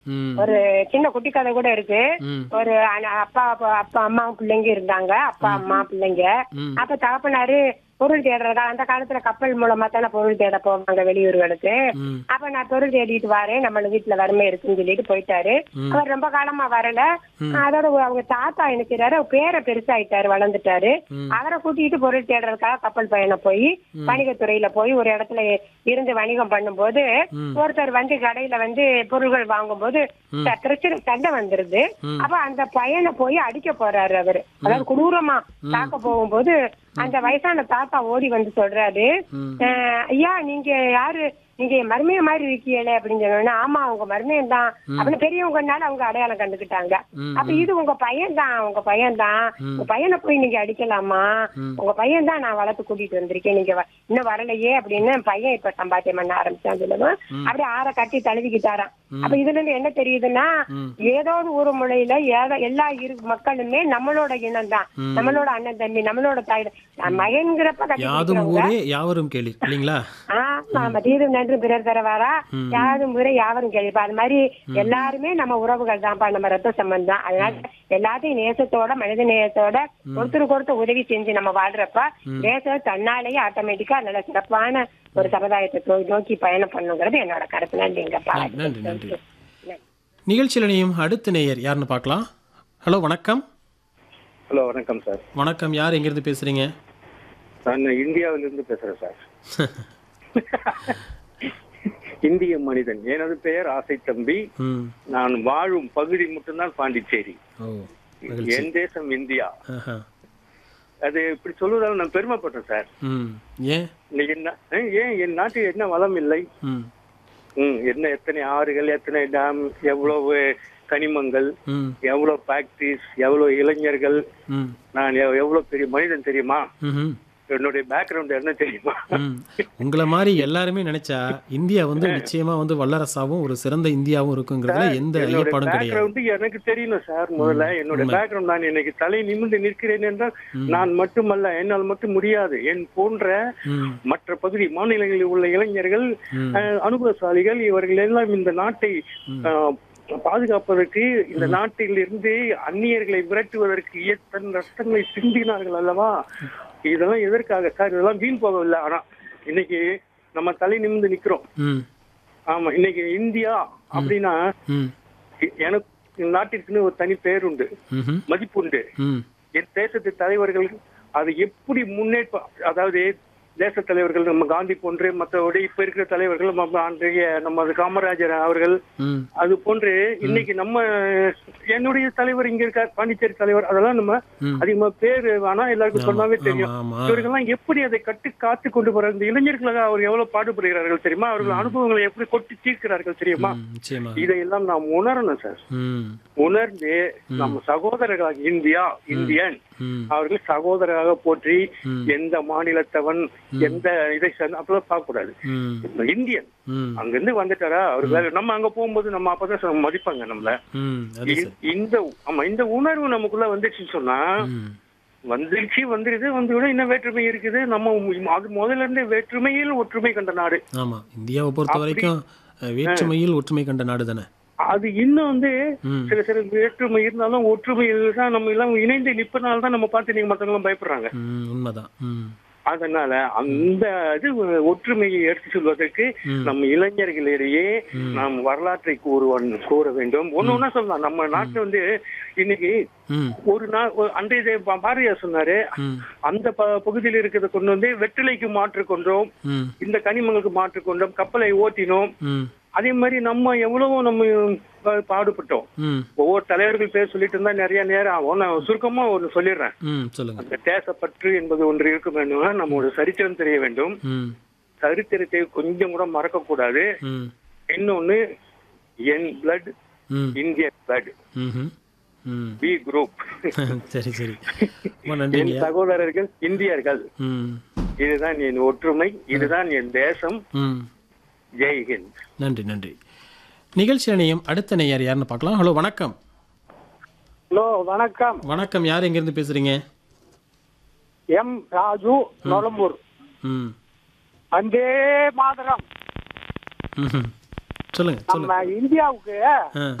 ம் ஒரு சின்ன குட்டி கதை கூட இருக்கு ம் ஒரு அண்ணா- அப்பா அப்பா அப்பா அம்மா பிள்ளைங்க இருந்தாங்க அப்பா அம்மா பிள்ளைங்க ம். அப்ப தகப்பனாரு பொருள் தேடுறதா அந்த காலத்துல கப்பல் மூலமா தானே பொருள் தேட போவாங்க வெளியூர்களுக்கு ம் அப்ப நான் பொருள் தேடிட்டு வரேன் நம்ம வீட்டுல வறுமை இருக்குன்னு சொல்லிட்டு போயிட்டாரு ம். அவர் ரொம்ப காலமா வரல அதோட அவங்க தாத்தா என்ன செய்யறாரு அவர் பேரை பெருசாயிட்டாரு வளர்ந்துட்டாரு ம். அவரை கூட்டிட்டு பொருள் தேடுறதுக்காக கப்பல் பயணம் போய் வணிகத்துறையில போய் ஒரு இடத்துல இருந்து வணிகம் பண்ணும்போது ம். ஒருத்தர் வந்து கடையில வந்து பொருள்கள் வாங்கும்போது த- பிரச்சனை சண்டை வந்துருது ம். அப்ப அந்த பையனை போய் அடிக்க போறாரு அவரு அதாவது கொடூரமா தாக்க போகும்போது அந்த வயசான தாத்தா ஓடி வந்து சொல்றாரு ம். அஹ், ஐயா நீங்க யாரு நீங்க என் மருமைய மாதிரி இருக்கீங்களே அப்படின்னு சொன்னோன்னா ஆமா உங்க மருமையன் தான் அப்படின்னு பெரியவங்கனால அவங்க அடையாளம் கண்டுக்கிட்டாங்க ம். அப்ப இது உங்க பையன் தான் உங்க பையன் தான் உங்க பையனை போய் நீங்க அடிக்கலாமா உங்க பையன் தான் நான் வளர்த்து கூட்டிட்டு வந்திருக்கேன் நீங்க வ- இன்னும் வரலையே அப்படின்னு பையன் இப்ப சம்பாத்தியம் பண்ண ஆரம்பிச்சான் சொல்லுவோம் அப்படியே ஆற கட்டி தழுவிக்கிட்டாராம் அப்ப இதுல இருந்து என்ன தெரியுதுன்னா ஏதோ ஒரு ஊர் முறையில ஏதோ எல்லா இரு மக்களுமே நம்மளோட இனம் தான் நம்மளோட அண்ணன் தம்பி நம்மளோட தாய் தான். மகன்கிறப்ப கட்டி யாதும் பிடிக்கிறவங்க. ஊரே யாவரும் கேளி இல்லைங்களா ஆமா தீரும் நன்று பிறர் தரவாரா யாரும் முறை யாவரும் கேள்விப்பா அது மாதிரி எல்லாருமே நம்ம உறவுகள் தான்ப்பா நம்ம ரத்த சம்பந்தம் அதனால எல்லாத்தையும் நேசத்தோட மனித நேயத்தோட ஒருத்தருக்கு ஒருத்தர் உதவி செஞ்சு நம்ம வாழ்றப்ப நேசம் தன்னாலேயே ஆட்டோமேட்டிக்கா நல்ல சிறப்பான ஒரு சமுதாயத்தை நோ- நோக்கி பயணம் பண்ணுங்கிறது என்னோட கருத்து நன்றிங்கப்பா நன்றி நன்றி நிகழ்ச்சியில் இணையும் அடுத்த நேயர் யாருன்னு பார்க்கலாம் ஹலோ வணக்கம் ஹலோ வணக்கம் சார் வணக்கம் யார் எங்கேருந்து பேசுறீங்க நான் இந்தியாவிலிருந்து பேசுறேன் சார் இந்திய மனிதன் எனது பெயர் ஆசை தம்பி ம் நான் வாழும் பகுதி மட்டும்தான் பாண்டிச்சேரி ஓ மகிழ்ச்சி என் தேசம் இந்தியா ஆஹா. அது இப்படி சொல்வதால் நான் பெருமைப்பட்டேன் சார் ம் ஏன் இன்னைக்கு என்ன அஹ், ஏன் என் நாட்டில் என்ன வளம் இல்லை ம் ம், என்ன எத்தனை ஆறுகள் எத்தனை டேம் எவ்வளவு கனிமங்கள் ம் எவ்வளவு ஃபேக்டரிஸ் எவ்வளவு இளைஞர்கள் ம் நான் எவ்- எவ்வளவு பெரிய மனிதன் தெரியுமா ம்ஹும். என்னுடைய பேக்ரவுண்ட் என்ன தெரியுமா ம் உங்களை மாதிரி எல்லாருமே நினைச்சா இந்தியா வந்து நிச்சயமா வந்து வல்லரசாவும் ஒரு சிறந்த இந்தியாவும் இருக்குங்கிறதுல எந்த என்னோட ஐயப்பாடும் கிடையாது பேக்ரவுண்ட் எனக்கு தெரியணும் சார் முதல்ல என்னோட பேக்ரவுண்ட் நான் இன்னைக்கு தலை நிமிர்ந்து நிற்கிறேன் என்றால் நான் மட்டுமல்ல என்னால் மட்டும் முடியாது என் போன்ற ம் மற்ற பகுதி மாநிலங்களில் உள்ள இளைஞர்கள் ம். அஹ், அனுபவசாலிகள் இவர்கள் எல்லாம் இந்த நாட்டை அஹ், பாதுகாப்பதற்கு இந்த நாட்டில் இருந்து அந்நியர்களை விரட்டுவதற்கு எத்தனை ரத்தங்களை சிந்தினார்கள் அல்லவா இதெல்லாம் எதற்காக சார் இதெல்லாம் வீண் போகவில்லை ஆனா இன்னைக்கு நம்ம தலை நிமிர்ந்து நிக்கிறோம் ம் ஆமா இன்னைக்கு இந்தியா அப்படின்னா ம் எ- எனக்கு இந்த நாட்டிற்குன்னு ஒரு தனி பேர் உண்டு ம்ஹும். மதிப்புண்டு ம் என் தேசத்து தலைவர்கள் அதை எப்படி முன்னேற்ப அதாவது தேச தலைவர்கள் நம்ம காந்தி போன்று மற்றபடி இப்ப இருக்கிற தலைவர்கள் நம்ம அன்றைய நமது காமராஜர் அவர்கள் ம் அது போன்று இன்னைக்கு நம்ம என்னுடைய தலைவர் இங்க இருக்கார் பாண்டிச்சேரி தலைவர் அதெல்லாம் நம்ம ம். அதிகமா பேர் ஆனா எல்லாருக்கும் சொன்னாவே தெரியும் ஆமா ஆமா இவர்கள்லாம் எப்படி அதை கட்டு காத்து கொண்டு போறாங்க இந்த இளைஞர்களுக்காக அவர் எவ்வளவு பாடுபடுகிறார்கள் தெரியுமா அவர்கள் அனுபவங்களை எப்படி கொட்டி தீர்க்கிறார்கள் தெரியுமா ம், நிச்சயமா இதையெல்லாம் நாம் உணரணும் சார் ம் உணர்ந்து நம்ம சகோதரர்களாக இந்தியா இந்தியன் ம் அவர்கள் சகோதரராக போற்றி ம். எந்த மாநிலத்தவன் எந்த இதை சேர்ந்த அப்பெல்லாம் பார்க்க கூடாது ம் இப்ப இந்தியன் ம் அங்கிருந்து வந்துட்டாரா அவர் வேற- நம்ம அங்க போகும்போது நம்ம அப்பதான் சொ- மதிப்பாங்க நம்மள ம் அது இ- இந்த ஆமா இந்த உணர்வு நமக்குள்ள வந்துச்சுன்னு சொன்னா ம் வந்துருச்சு வந்துருது வந்து விட இன்னும் வேற்றுமை இருக்குது நம்ம உம் அது முதல்ல இருந்தே வேற்றுமையில் ஒற்றுமை கண்ட நாடு ஆமா இந்தியாவை பொறுத்த வரைக்கும் அஹ், வேற்றுமையில் ஒற்றுமை கண்ட நாடு தானே அது இன்னும் வந்து ம் சில சில வேற்றுமை இருந்தாலும் ஒற்றுமையில் தான் நம்ம எல்லாம் இணைந்து நிற்பனால தான் நம்ம பார்த்து நீங்க மத்தவங்க பயப்படுறாங்க ம் உண்மைதான் ம் அதனால அந்த இது ஒற்றுமையை எடுத்து சொல்வதற்கு ம். நம்ம இளைஞர்களிடையே நாம் வரலாற்றை கூறுவன் கூற வேண்டும் ஒண்ணு ஒண்ணா சொல்லலாம் நம்ம நாட்டுல வந்து இன்னைக்கு ம் ஒரு நாள் ஒரு- அன்றைய தே- பா- பாரதியார் சொன்னாரு ம் அந்த ப- பகுதியில் இருக்கிறத கொண்டு வந்து வெற்றிலைக்கு மாற்றிக் கொண்டோம் ம் இந்த கனிமங்களுக்கு மாற்றிக் கொண்டோம் கப்பலை ஓட்டினோம் ம் அதே மாதிரி நம்ம எவ்வளவோ நம்ம பா- பாடுபட்டோம் ம் ஒவ்வொரு தலைவர்கள் பேர் சொல்லிட்டு இருந்தா நிறைய நேரம் ஆகும் நான் சுருக்கமா ஒண்ணு சொல்லிடுறேன் ம் சொல்லுங்க அந்த தேசப்பற்று என்பது ஒன்று இருக்க வேண்டும் நம்மளோட சரித்திரம் தெரிய வேண்டும் ம் சரித்திரத்தை கொஞ்சம் கூட மறக்க கூடாது ம் இன்னொன்னு என் பிளட் ம் இந்தியன் பிளட் ம்ஹும். ம் பி குரூப் சரி சரி ரொம்ப என் நன்றிங்க சகோதரர்கள் இந்தியர்கள் ம் இதுதான் என் ஒற்றுமை இதுதான் என் தேசம் ம் ஜெய் ஹிந்த் நன்றி நன்றி நிகழ்ச்சி அணியம் அடுத்த நேயர் யாருன்னு பார்க்கலாம் ஹலோ வணக்கம் ஹலோ வணக்கம் வணக்கம் யார் எங்கேருந்து பேசுறீங்க எம் ராஜு நொலம்பூர் ம் வந்தே மாதரம் ம்ஹும். சொல்லுங்க சொல்லுங்க நம்ம இந்தியாவுக்கு ஆ